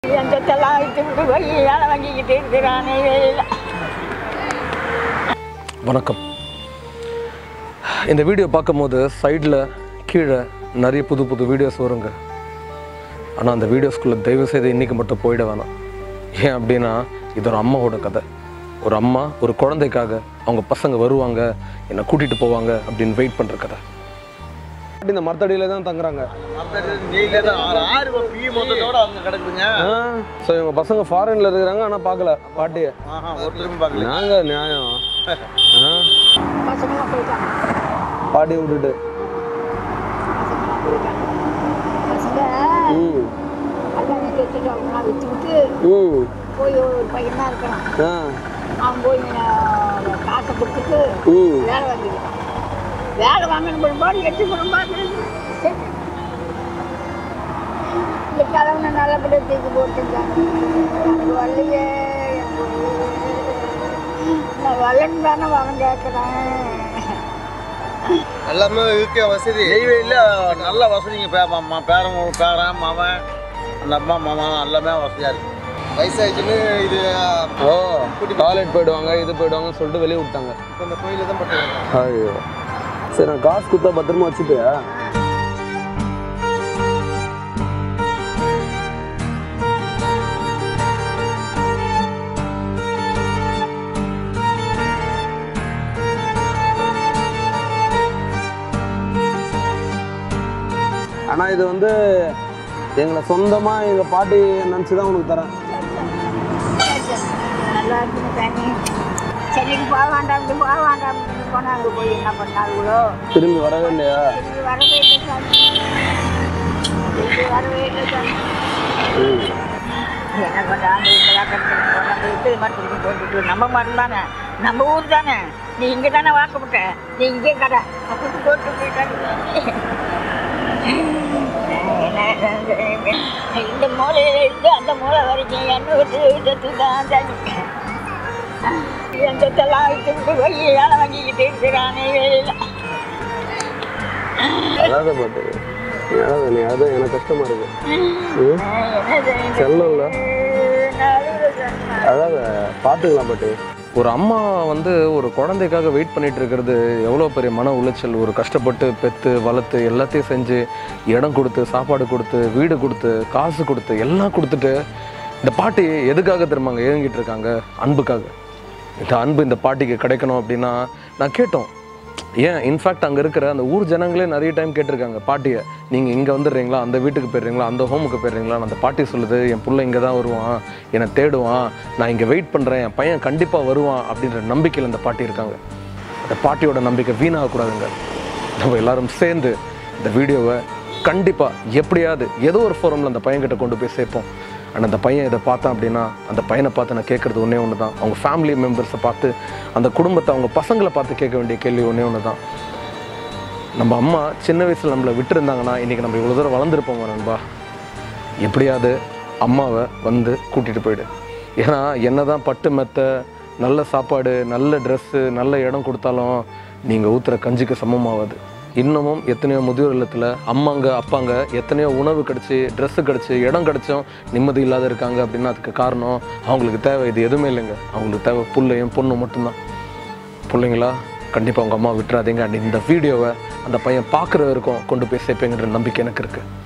என் சொத்தெல்லாம் விட்டு போய் வேலை வாங்கிக்கிட்டு இருக்கிறானே வெளியில் வணக்கம் இந்த வீடியோ பார்க்கும்போது சைடில் கீழே நிறைய புது புது வீடியோஸ் வருங்க ஆனால் அந்த வீடியோஸ்குள்ளே தயவு செய்து இன்றைக்கி மட்டும் போயிட வேணாம் ஏன் அப்படின்னா இது ஒரு அம்மாவோட கதை ஒரு அம்மா ஒரு குழந்தைக்காக அவங்க பசங்க வருவாங்க என்னை கூட்டிகிட்டு போவாங்க அப்படின்னு வெயிட் பண்ணுற கதை இந்த மரத்தடியில தான் தங்குறாங்க நீங்களே தான் ஆறு ஆறு பீ மொத்தத்தோட அங்க கிடக்குதுங்க ஸோ இவங்க பசங்க ஃபாரின்ல இருக்கிறாங்க ஆனால் பார்க்கல பாட்டியை ஆஹா ஒருத்தருக்கும் பார்க்கல நாங்கள் நியாயம் ஆ பசங்களாம் போயிட்டாங்க பாட்டியை விட்டுட்டு பசங்களாம் போயிட்டாங்க பசங்க ம் கல்யாணம் கேட்டுட்டு அவங்களாம் விட்டு விட்டு ம் போய் ஒரு பையன் தான் இருக்கிறான் ஆ அவன் போய் அஹ், காசை கொடுத்துட்டு ம் வேலை வாங்கிக்கிட்டான் வேலை வாங்கின பிற்பாடு எட்டு குடும்பம் இந்த கிழவனை நல்லபடியாக தூக்கி போட்டுருக்காங்க எனக்கு வரலையே எனக்கு வரலையே. நான் வரலன்னு தானே அவன் கேட்குறேன் எல்லாமே இருக்க வசதி நெய்வேலியில் நல்ல வசதிங்க பே மாமா பேரன் பேரன் மாமன் அந்த அம்மா மாமா எல்லாமே வசதியாக இருக்கு வயசாயிடுச்சுன்னு இது ஓ டாய்லெட் போயிடுவாங்க இது போயிடுவாங்கன்னு சொல்லிட்டு வெளியே விட்டாங்க இப்போ இந்த கோயிலில் தான் பட்டு ஐயோ சரி நான் காசு கொடுத்தா பத்திரமா வச்சுப்பியா ஆனால் இது வந்து எங்களை சொந்தமாக எங்கள் பாட்டி நினச்சி தான் உனக்கு தரேன் நல்லா இருக்குன்னு தண்ணி சரி போக வேண்டாம் இப்படி போக வேண்டாம் இப்படி போனால் அங்கே போய் என்ன பண்ணாங்களோ திரும்பி வரவே இல்லையா திரும்பி வரவே இல்லை சாமி திரும்பி வரவே இல்லை சாமி ம் என்ன பண்ணாங்க இங்கெல்லாம் கட்டுறது நம்ம எப்படி மட்டும் போட்டுட்டு நம்ம மரம் தானே நம்ம ஊர் தானே நீ இங்கே தானே வாக்கப்பட்ட நீ இங்கே கடை அப்படி போட்டு போயிட்டாங்க இந்த மூலையில இருந்து அந்த மூலை வரைக்கும் என்னோட விதத்து தான் தண்ணி என் சொத்தெல்லாம் விட்டு போய் வேலை வாங்கிக்கிட்டு இருக்கிறானே வெளியில் அழாத பாட்டு நீ அழாத நீ அதான் எனக்கு கஷ்டமா இருக்கு ம்? செல்லம் இல்ல அழாத பார்த்துக்கலாம் பாட்டு ஒரு அம்மா வந்து ஒரு குழந்தைக்காக வெயிட் பண்ணிட்டு இருக்கிறது எவ்வளோ பெரிய மன உளைச்சல் ஒரு கஷ்டப்பட்டு பெற்று வளர்த்து எல்லாத்தையும் செஞ்சு இடம் கொடுத்து சாப்பாடு கொடுத்து வீடு கொடுத்து காசு கொடுத்து எல்லாம் கொடுத்துட்டு இந்த பாட்டி எதுக்காக திரும்பாங்க ஏங்கிட்டு இருக்காங்க அன்புக்காக இந்த அன்பு இந்த பாட்டிக்கு கிடைக்கணும் அப்படின்னா நான் கேட்டோம் ஏன் இன்ஃபேக்ட் அங்கே இருக்கிற அந்த ஊர் ஜனங்களே நிறைய டைம் கேட்டிருக்காங்க பாட்டியை நீங்கள் இங்கே வந்துடுறீங்களா அந்த வீட்டுக்கு போயிடுறீங்களா அந்த ஹோமுக்கு போயிடுறீங்களா அந்த பாட்டி சொல்லுது என் புள்ள இங்கே தான் வருவான் என்னை தேடுவான் நான் இங்கே வெயிட் பண்ணுறேன் என் பையன் கண்டிப்பாக வருவான் அப்படின்ற நம்பிக்கையில் இந்த பாட்டி இருக்காங்க அந்த பாட்டியோட நம்பிக்கை வீணாகக்கூடாதுங்க நம்ம எல்லாரும் சேர்ந்து இந்த வீடியோவை கண்டிப்பாக எப்படியாவது ஏதோ ஒரு ஃபோரமில் அந்த பையன்கிட்ட கொண்டு போய் சேர்ப்போம் அண்ட் அந்த பையன் இதை பார்த்தான் அப்படின்னா அந்த பையனை பார்த்து நான் கேட்குறது ஒன்றே ஒன்று தான் அவங்க ஃபேமிலி மெம்பர்ஸை பார்த்து அந்த குடும்பத்தை அவங்க பசங்களை பார்த்து கேட்க வேண்டிய கேள்வி ஒன்றே ஒன்று தான் நம்ம அம்மா சின்ன வயசில் நம்மளை விட்டுருந்தாங்கன்னா இன்றைக்கி நம்ம இவ்வளோ தூரம் வளர்ந்துருப்போம் நண்பா எப்படியாவது அம்மாவை வந்து கூட்டிகிட்டு போயிடு ஏன்னா என்னதான் பட்டு மெத்த நல்ல சாப்பாடு நல்ல ட்ரெஸ்ஸு நல்ல இடம் கொடுத்தாலும் நீங்கள் ஊற்றுற கஞ்சிக்கு சமமாகாது இன்னமும் எத்தனையோ முதியோர் இல்லத்தில் அம்மாங்க அப்பாங்க எத்தனையோ உணவு கிடச்சி ட்ரெஸ்ஸு கிடச்சி இடம் கிடச்சும் நிம்மதி இல்லாத இருக்காங்க அப்படின்னா அதுக்கு காரணம் அவங்களுக்கு தேவை இது எதுவுமே இல்லைங்க அவங்களுக்கு தேவை புள்ளையும் பொண்ணும் மட்டும்தான் பிள்ளைங்களா கண்டிப்பாக உங்கள் அம்மா விட்டுறாதீங்க அண்ட் இந்த வீடியோவை அந்த பையன் பார்க்குற வரைக்கும் கொண்டு போய் சேர்ப்பேங்கிற நம்பிக்கை எனக்கு இருக்குது